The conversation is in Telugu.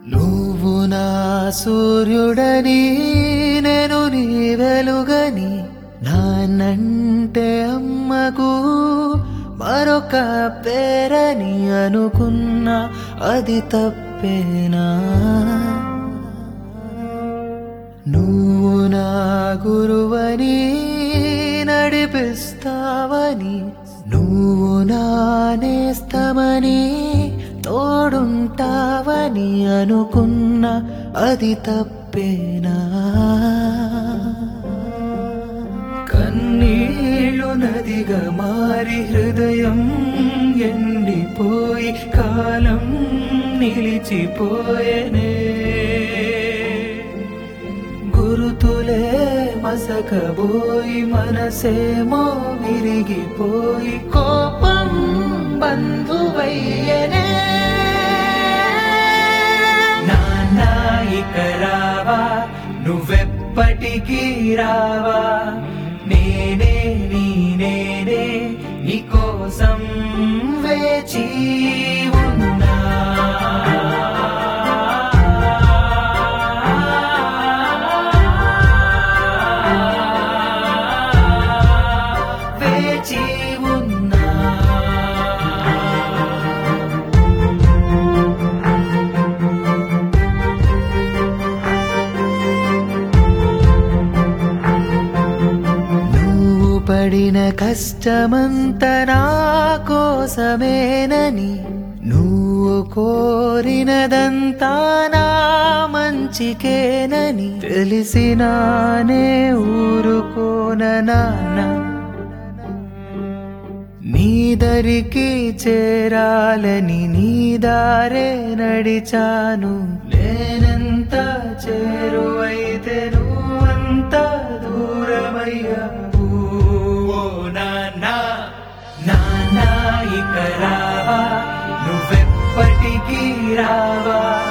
నువ్వు నా సూర్యుడని నేను నీ వెలుగని నాన్నంటే అమ్మకు మరొక పేరని అనుకున్నా అది తప్పేనా నువ్వు నా గురువని నడిపిస్తావని నువ్వు నా నేస్తమని తోడుంటావని అనుకున్నా అది తప్పేనా కన్నీళ్ళు నదిగా మారి హృదయం ఎండిపోయి కాలం నిలిచిపోయనే గురుతులే మసకబోయి మనసేమో విరిగిపోయి కోపం బంధువయ్యనే నాన్నా ఇక రావా నువ్వెప్పటికీ రావా నేనే నీ నేనే నీకోసం వేచి ఉన్నా వేచి ఉన్నా నువ్వు పడిన కష్టమంత నా కోసమేనని నువ్వు కోరినదంతా నా మంచికేనని తెలిసినానే ఊరుకోన నాన్న నీ దరికి చేరాలని నీ దారే నడిచాను నేనెంత చేరువైతే నువ్వంత దూరమయ్యావు ఓ నాన్నా నాన్నా ఇక రావా నువ్వెప్పటికీ రావా